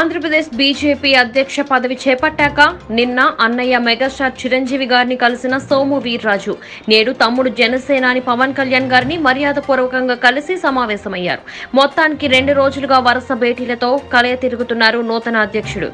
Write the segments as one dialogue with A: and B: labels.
A: Andhra Pradesh BJP అధ్యక్ష పదవి చేపట్టాక నిన్న అన్నయ్య మెగాస్టార్ చిరంజీవి గారిని కలిసిన సోము వీర్రాజు నేడు తమ్ముడు జనసేనాని పవన్ కళ్యాణ్ గారిని మర్యాదపూర్వకంగా కలిసి సమావేశమయ్యారు మొత్తానికి రెండు రోజులుగా వరుస భేటీలతో కలయ తిరుగుతున్నారు నూతన అధ్యక్షుడు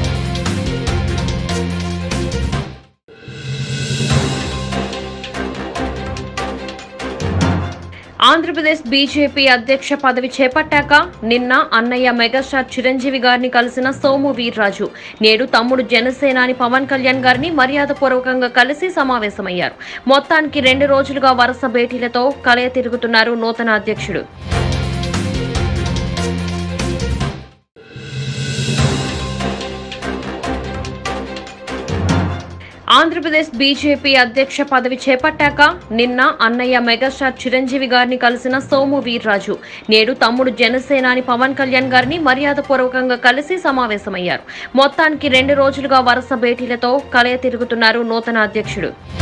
A: ఆంధ్రప్రదేశ్ బీజేపీ అధ్యక్ష పదవి చేపట్టాక నిన్న అన్నయ్య మెగాస్టార్ చిరంజీవి గారిని కలిసిన సోము వీర్రాజు నేడు తమ్ముడు జనసేనాని పవన్ కళ్యాణ్ గారిని మర్యాదపూర్వకంగా కలిసి సమావేశమయ్యారు మొత్తానికి రెండు రోజులుగా వరుస భేటీలతో కలయ తిరుగుతున్నారు నూతన అధ్యక్షుడు ఆంధ్రప్రదేశ్ బీజేపీ అధ్యక్ష పదవి చేపట్టాక నిన్న అన్నయ్య మెగాస్టార్ చిరంజీవి గారిని కలిసిన సోము వీర్రాజు నేడు తమ్ముడు జనసేనాని పవన్ కళ్యాణ్ గారిని మర్యాదపూర్వకంగా కలిసి సమావేశమయ్యారు మొత్తానికి రెండు రోజులుగా వరుస భేటీలతో కలయ తిరుగుతున్నారు నూతన అధ్యక్షుడు